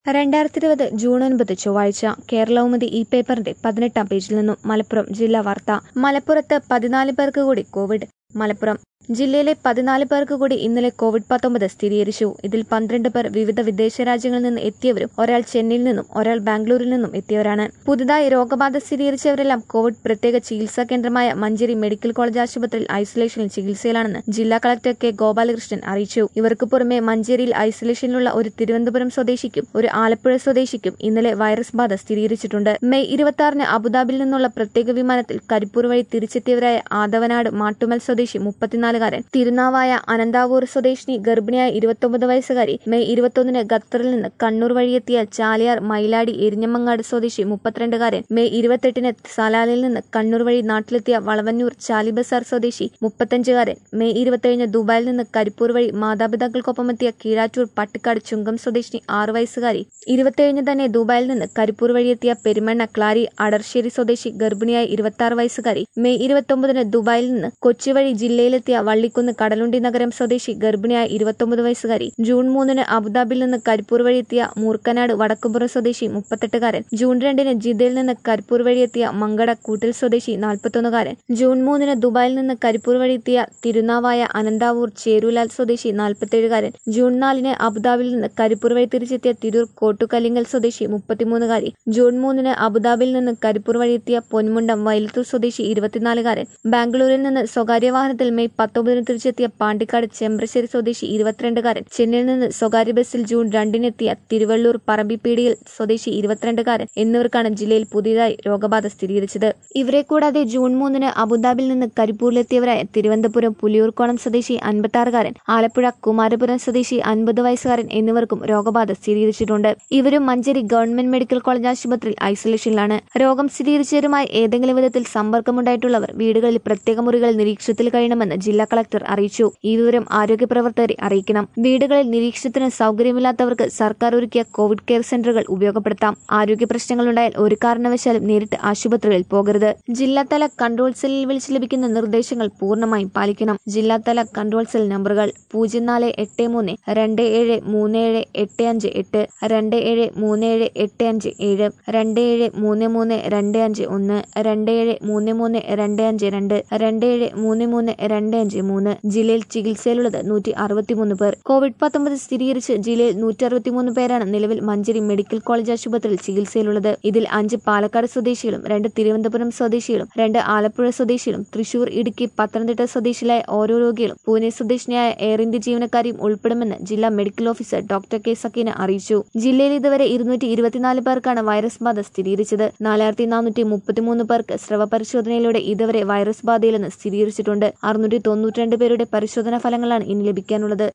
രണ്ടായിരത്തി ഇരുപത് ജൂൺ ഒൻപത് ചൊവ്വാഴ്ച കേരളൗമതി ഈ പേപ്പറിന്റെ പതിനെട്ടാം പേജിൽ നിന്നും മലപ്പുറം ജില്ലാ വാർത്ത മലപ്പുറത്ത് പതിനാല് പേർക്ക് കൂടി കോവിഡ് മലപ്പുറം ജില്ലയിലെ പതിനാല് പേർക്ക് കൂടി ഇന്നലെ കോവിഡ് പത്തൊമ്പത് സ്ഥിരീകരിച്ചു ഇതിൽ പന്ത്രണ്ട് പേർ വിവിധ വിദേശ രാജ്യങ്ങളിൽ നിന്ന് എത്തിയവരും ഒരാൾ ചെന്നൈയിൽ നിന്നും ഒരാൾ ബാംഗ്ലൂരിൽ നിന്നും എത്തിയവരാണ് പുതുതായി രോഗബാധ സ്ഥിരീകരിച്ചവരെല്ലാം കോവിഡ് പ്രത്യേക ചികിത്സാ കേന്ദ്രമായ മഞ്ചേരി മെഡിക്കൽ കോളേജ് ആശുപത്രിയിൽ ഐസൊലേഷനിൽ ചികിത്സയിലാണെന്ന് ജില്ലാ കളക്ടർ കെ ഗോപാലകൃഷ്ണൻ അറിയിച്ചു ഇവർക്ക് പുറമെ മഞ്ചേരിയിൽ ഐസൊലേഷനിലുള്ള ഒരു തിരുവനന്തപുരം സ്വദേശിക്കും ഒരു ആലപ്പുഴ സ്വദേശിക്കും ഇന്നലെ വൈറസ് ബാധ സ്ഥിരീകരിച്ചിട്ടുണ്ട് മെയ് ഇരുപത്തി ആറിന് അബുദാബിയിൽ നിന്നുള്ള പ്രത്യേക വിമാനത്തിൽ കരിപ്പൂർ വഴി തിരിച്ചെത്തിയവരായ ആദവനാട് മാട്ടുമൽ സ്വദേശി മുപ്പത്തിനാലുകാരൻ തിരുനാവായ അനന്താവൂർ സ്വദേശിനി ഗർഭിണിയായ ഇരുപത്തൊമ്പത് വയസ്സുകാരി മെയ് ഇരുപത്തൊന്നിന് ഖത്തറിൽ നിന്ന് കണ്ണൂർ വഴിയെത്തിയ ചാലിയാർ മൈലാടി എരിഞ്ഞമ്മങ്ങാട് സ്വദേശി മുപ്പത്തിരണ്ടുകാരൻ മെയ് ഇരുപത്തെട്ടിന് സലാലിൽ നിന്ന് കണ്ണൂർ വഴി നാട്ടിലെത്തിയ വളവന്നൂർ ചാലിബസാർ സ്വദേശി മുപ്പത്തഞ്ചുകാരൻ മെയ് ഇരുപത്തിയേഴിന് ദുബായിൽ നിന്ന് കരിപ്പൂർ വഴി മാതാപിതാക്കൾക്കൊപ്പമെത്തിയ കീഴാറ്റൂർ പട്ടിക്കാട് ചുങ്കം സ്വദേശിനി ആറു വയസ്സുകാരി ഇരുപത്തിയേഴിന് തന്നെ ദുബായിൽ നിന്ന് കരിപ്പൂർ വഴിയെത്തിയ പെരുമണ്ണ ക്ലാരി അടർശ്ശേരി സ്വദേശി ഗർഭിണിയായ ഇരുപത്തി വയസ്സുകാരി മെയ് ഇരുപത്തൊമ്പതിന് ദുബായിൽ നിന്ന് കൊച്ചി വഴി ജില്ലയിലെത്തിയ വള്ളിക്കുന്ന് കടലുണ്ടി നഗരം സ്വദേശി ഗർഭിണിയായ ഇരുപത്തൊമ്പത് വയസ്സുകാരി ജൂൺ മൂന്നിന് അബുദാബിയിൽ നിന്ന് കരിപ്പൂർ വഴിയെത്തിയ മൂർക്കനാട് വടക്കുംപുറം സ്വദേശി മുപ്പത്തെട്ടുകാരൻ ജൂൺ രണ്ടിന് ജിദ്ദയിൽ നിന്ന് കരിപ്പൂർ വഴിയെത്തിയ മങ്കട കൂട്ടിൽ സ്വദേശി നാൽപ്പത്തൊന്നുകാരൻ ജൂൺ മൂന്നിന് ദുബായിൽ നിന്ന് കരിപ്പൂർ വഴിയെത്തിയ തിരുനാവായ അനന്താവൂർ ചേരുലാൽ സ്വദേശി നാൽപ്പത്തേഴുകാരൻ ജൂൺ നാലിന് അബുദാബിയിൽ നിന്ന് കരിപ്പൂർ വഴി തിരിച്ചെത്തിയ തിരൂർ കോട്ടുകല്ലിങ്ങൽ സ്വദേശി മുപ്പത്തിമൂന്നുകാരി ജൂൺ മൂന്നിന് അബുദാബിയിൽ നിന്ന് കരിപ്പൂർ വഴിയെത്തിയ പൊന്മുണ്ടം വൈലത്തൂർ സ്വദേശി ഇരുപത്തിനാലുകാരൻ ബാംഗ്ലൂരിൽ നിന്ന് സ്വകാര്യ വാഹനത്തിൽ മെയ് പത്തൊമ്പതിന് തിരിച്ചെത്തിയ പാണ്ടിക്കാട് ചെമ്പ്രശ്ശേരി സ്വദേശി ഇരുപത്തിരണ്ടുകാരൻ ചെന്നൈയിൽ നിന്ന് സ്വകാര്യ ബസ്സിൽ ജൂൺ രണ്ടിനെത്തിയ തിരുവള്ളൂർ പറമ്പിപ്പീടിയിൽ സ്വദേശി ഇരുപത്തിരണ്ടുകാരൻ എന്നിവർക്കാണ് ജില്ലയിൽ പുതിയതായി രോഗബാധ സ്ഥിരീകരിച്ചത് ഇവരെ കൂടാതെ ജൂൺ മൂന്നിന് അബുദാബിയിൽ നിന്ന് കരിപ്പൂരിലെത്തിയവരായ തിരുവനന്തപുരം പുലിയൂർക്കോണം സ്വദേശി അൻപത്തി ആലപ്പുഴ കുമാരപുരം സ്വദേശി അൻപത് വയസ്സുകാരൻ എന്നിവർക്കും രോഗബാധ സ്ഥിരീകരിച്ചിട്ടുണ്ട് ഇവരും മഞ്ചേരി ഗവൺമെന്റ് മെഡിക്കൽ കോളേജ് ആശുപത്രിയിൽ ഐസൊലേഷനിലാണ് രോഗം സ്ഥിരീകരിച്ചവരുമായി ഏതെങ്കിലും വിധത്തിൽ സമ്പർക്കമുണ്ടായിട്ടുള്ളവർ വീടുകളിൽ പ്രത്യേക മുറികളിൽ നിരീക്ഷണത്തിൽ കഴിയണമെന്ന് ജില്ലാ കളക്ടർ അറിയിച്ചു ഈ വിവരം ആരോഗ്യ പ്രവർത്തകരെ അറിയിക്കണം വീടുകളിൽ നിരീക്ഷണത്തിന് സൗകര്യമില്ലാത്തവർക്ക് സർക്കാർ ഒരുക്കിയ കോവിഡ് കെയർ സെന്ററുകൾ ഉപയോഗപ്പെടുത്താം ആരോഗ്യ പ്രശ്നങ്ങളുണ്ടായാൽ ഒരു കാരണവശാലും നേരിട്ട് ആശുപത്രികളിൽ പോകരുത് ജില്ലാതല കൺട്രോൾ സെല്ലിൽ വിളിച്ച് ലഭിക്കുന്ന നിർദ്ദേശങ്ങൾ പൂർണ്ണമായും പാലിക്കണം ജില്ലാതല കൺട്രോൾ സെൽ നമ്പറുകൾ പൂജ്യം നാല് എട്ട് മൂന്ന് രണ്ട് ഏഴ് മൂന്ന് ഏഴ് എട്ട് അഞ്ച് എട്ട് രണ്ട് ഏഴ് മൂന്ന് ഏഴ് എട്ട് അഞ്ച് ഏഴ് രണ്ട് ഏഴ് മൂന്ന് മൂന്ന് രണ്ട് അഞ്ച് ഒന്ന് രണ്ട് ഏഴ് മൂന്ന് മൂന്ന് രണ്ട് അഞ്ച് രണ്ട് രണ്ട് ഏഴ് മൂന്ന് മൂന്ന് രണ്ട് അഞ്ച് മൂന്ന് ജില്ലയിൽ ചികിത്സയിലുള്ളത് നൂറ്റി അറുപത്തിമൂന്ന് പേർ കോവിഡ് പത്തൊമ്പത് സ്ഥിരീകരിച്ച് ജില്ലയിൽ നൂറ്റി അറുപത്തിമൂന്ന് പേരാണ് നിലവിൽ മഞ്ചേരി മെഡിക്കൽ കോളേജ് ആശുപത്രിയിൽ ചികിത്സയിലുള്ളത് ഇതിൽ അഞ്ച് പാലക്കാട് സ്വദേശികളും രണ്ട് തിരുവനന്തപുരം സ്വദേശികളും രണ്ട് ആലപ്പുഴ സ്വദേശികളും തൃശൂർ ഇടുക്കി പത്തനംതിട്ട സ്വദേശികളായ ഓരോ രോഗികളും പൂനെ സ്വദേശിനിയായ എയർ ഇന്ത്യ ജീവനക്കാരിയും ഉൾപ്പെടുമെന്ന് ജില്ലാ medical officer doctor K Sakeena അറിയിച്ചു ജില്ലയിൽ ഇതുവരെ ഇരുന്നൂറ്റി ഇരുപത്തിനാല് പേർക്കാണ് വൈറസ് ബാധ സ്ഥിരീകരിച്ചത് നാലായിരത്തി നാനൂറ്റി മുപ്പത്തിമൂന്ന് പേർക്ക് സ്രവ പരിശോധനയിലൂടെ ഇതുവരെ വൈറസ് ബാധയിലെന്ന് സ്ഥിരീകരിച്ചിട്ടുണ്ട് അറുന്നൂറ്റി തൊണ്ണൂറ്റിരണ്ട് പേരുടെ പരിശോധനാ ഫലങ്ങളാണ് ഇനി ലഭിക്കാനുള്ളത്